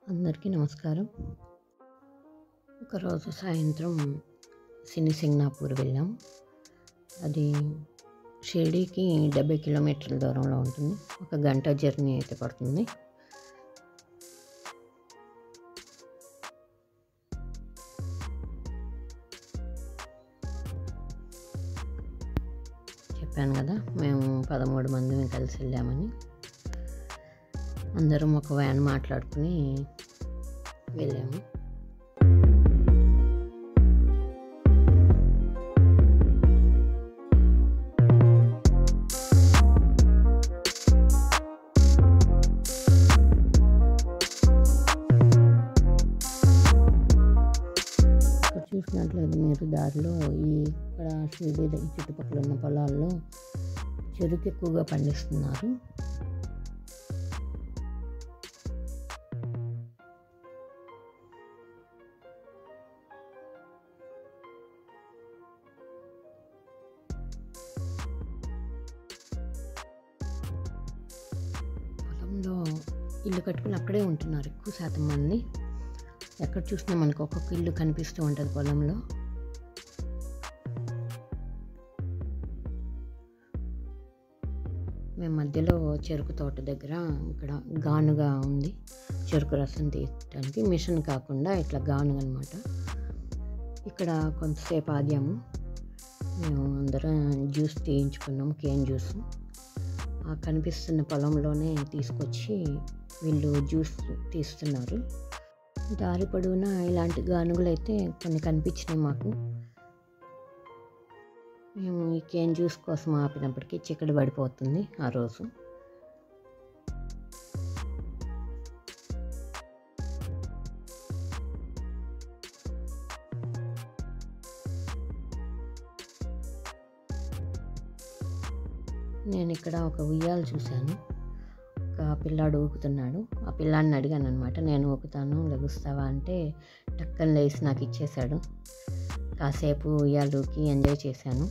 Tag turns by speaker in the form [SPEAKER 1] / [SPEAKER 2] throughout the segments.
[SPEAKER 1] అందరికీ నమస్కారం ఒకరోజు సాయంత్రం సినీ సింగ్నాపూర్ వెళ్ళాం అది షిరిడీకి డెబ్బై కిలోమీటర్ల దూరంలో ఉంటుంది ఒక గంట జర్నీ అయితే పడుతుంది చెప్పాను కదా మేము పదమూడు మంది కలిసి వెళ్ళామని అందరం ఒక వ్యాన్ మాట్లాడుకుని వెళ్ళాము ఇక్కడ చూసినట్లయితే మీరు దారిలో ఈ ఇక్కడ షిరిడి ఈ చుట్టుపక్కల ఉన్న పొలాల్లో చెరుకు ఎక్కువగా పండిస్తున్నారు పొలంలో ఇల్లు కట్టుకుని అక్కడే ఉంటున్నారు ఎక్కువ శాతం మంది ఎక్కడ చూసినా మనకు ఒక్కొక్క ఇల్లు కనిపిస్తూ ఉంటుంది పొలంలో మేము మధ్యలో చెరుకు తోట దగ్గర ఇక్కడ గానుగా ఉంది చెరుకు రసం తీయడానికి మిషన్ కాకుండా ఇట్లా గానుగ అనమాట ఇక్కడ కొంతసేపు ఆగాము మేము అందరం జ్యూస్ తీయించుకున్నాం కేన్ జ్యూస్ ఆ కనిపిస్తున్న పొలంలోనే తీసుకొచ్చి వీళ్ళు జ్యూస్ తీస్తున్నారు దారి పొడవునా ఇలాంటి గానుగులు అయితే కొన్ని కనిపించినాయి మాకు మేము ఈ కేన్ జ్యూస్ కోసం ఆపినప్పటికీ చిక్కడి పడిపోతుంది ఆ రోజు నేను ఇక్కడ ఒక ఉయ్యాలు చూశాను ఒక పిల్లాడు ఊకుతున్నాడు ఆ పిల్లాడిని అడిగాను అనమాట నేను ఊకుతాను లెగుస్తావా అంటే టక్కన లేచి నాకు ఇచ్చేశాడు కాసేపు ఉయ్యాలు ఊకి ఎంజాయ్ చేశాను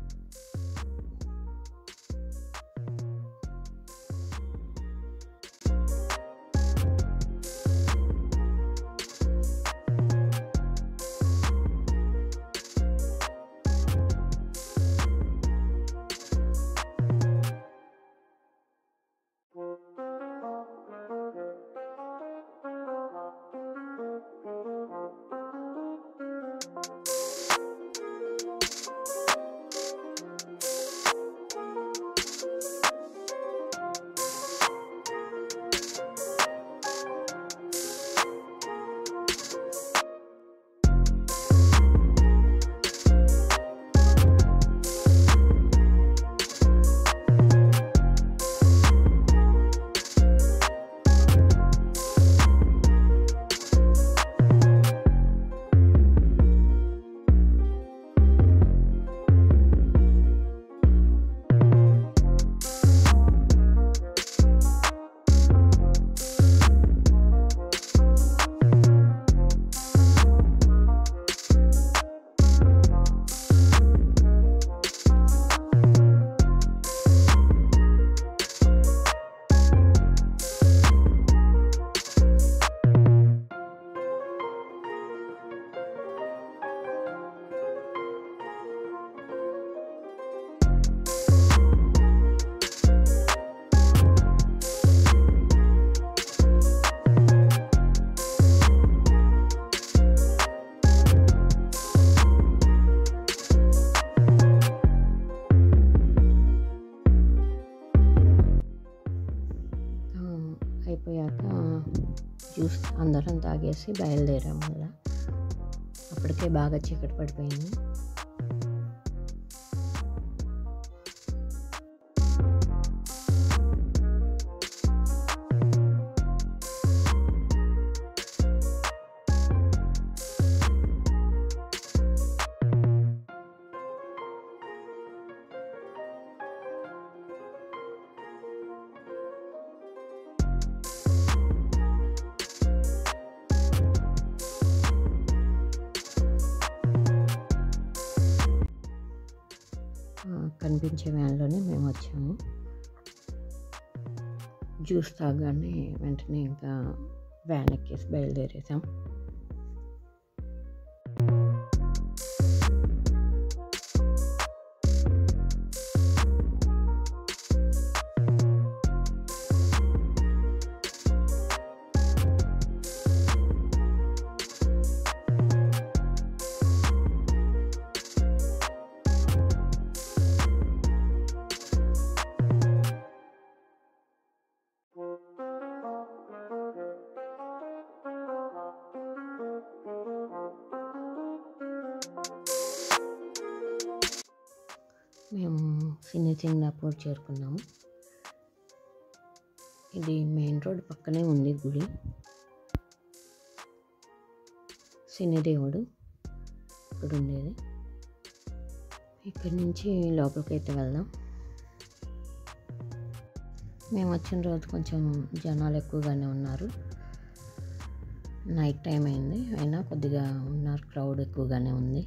[SPEAKER 1] ఆ, అయిపోయాక జ్యూస్ అందరం తాగేసి బయలుదేరాం మళ్ళా అప్పటికే బాగా చీకటి పడిపోయింది ఆ, కనిపించే వ్యాన్లోనే మేము వచ్చాము జ్యూస్ తాగానే వెంటనే ఇంకా వ్యాన్ ఎక్కేసి బయలుదేరేసాం మేము సినీ సింగాపూర్ చేరుకున్నాము ఇది మెయిన్ రోడ్ పక్కనే ఉంది గుడి శనిదేవుడు ఇక్కడ ఉండేది ఇక్కడి నుంచి లోపలికి అయితే వెళ్దాం మేము వచ్చిన రోజు కొంచెం జనాలు ఎక్కువగానే ఉన్నారు నైట్ టైం అయింది అయినా కొద్దిగా ఉన్నారు క్రౌడ్ ఎక్కువగానే ఉంది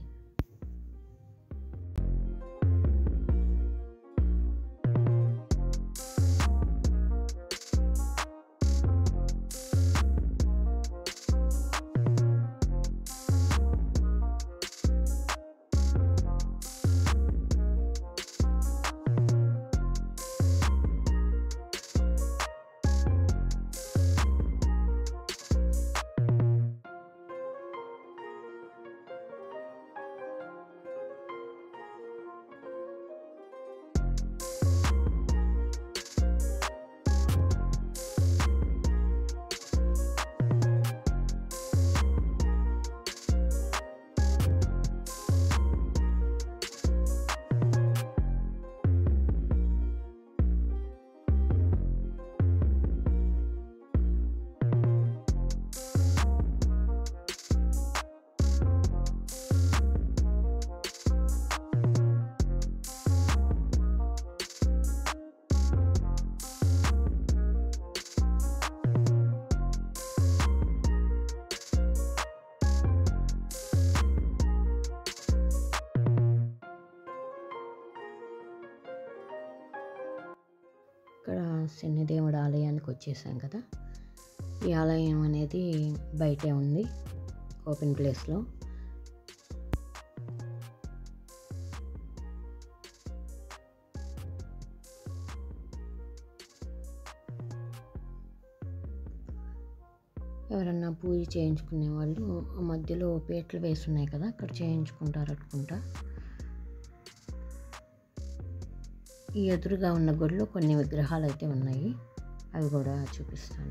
[SPEAKER 1] ఇక్కడ శనిదేవుడు ఆలయానికి వచ్చేసాం కదా ఈ ఆలయం అనేది బయటే ఉంది ఓపెన్ ప్లేస్లో ఎవరన్నా పూజ చేయించుకునే వాళ్ళు ఆ మధ్యలో పీటలు వేసి ఉన్నాయి కదా అక్కడ చేయించుకుంటారు అనుకుంటా ఈ ఎదురుగా ఉన్న గుడిలో కొన్ని విగ్రహాలు అయితే ఉన్నాయి అవి కూడా చూపిస్తాను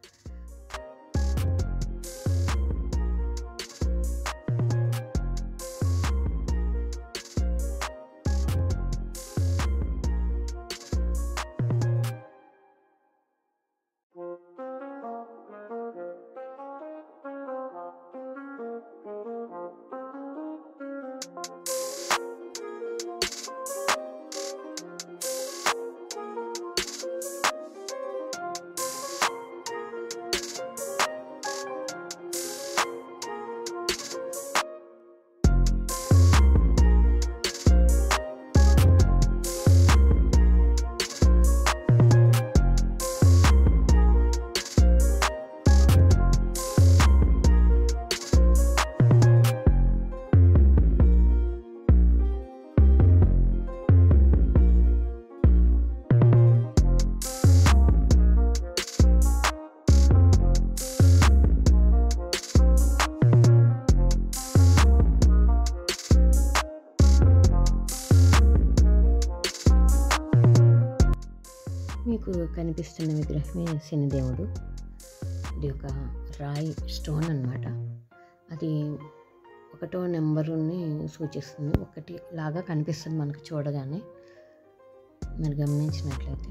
[SPEAKER 1] మీకు కనిపిస్తున్న విగ్రహమే శనిదేవుడు ఇది ఒక రాయి స్టోన్ అన్నమాట అది ఒకటో నెంబరుని సూచిస్తుంది ఒకటి లాగా కనిపిస్తుంది మనకు చూడగానే మీరు గమనించినట్లయితే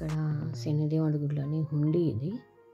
[SPEAKER 1] ఇక్కడ శనిదేవుడి గుడిలోని హుండీ ఇది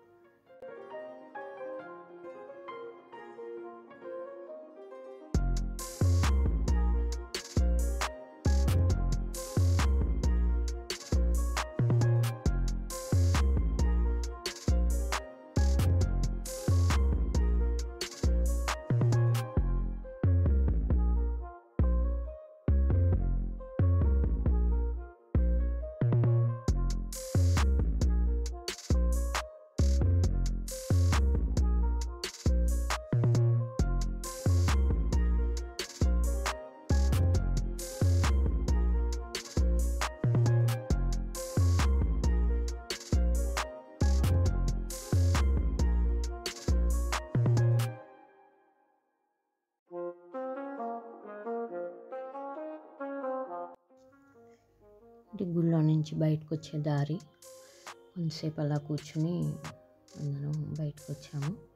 [SPEAKER 1] అంటే గుళ్ళో నుంచి బయటకు వచ్చే దారి కొంతసేపు అలా కూర్చుని అందరం బయటకు వచ్చాము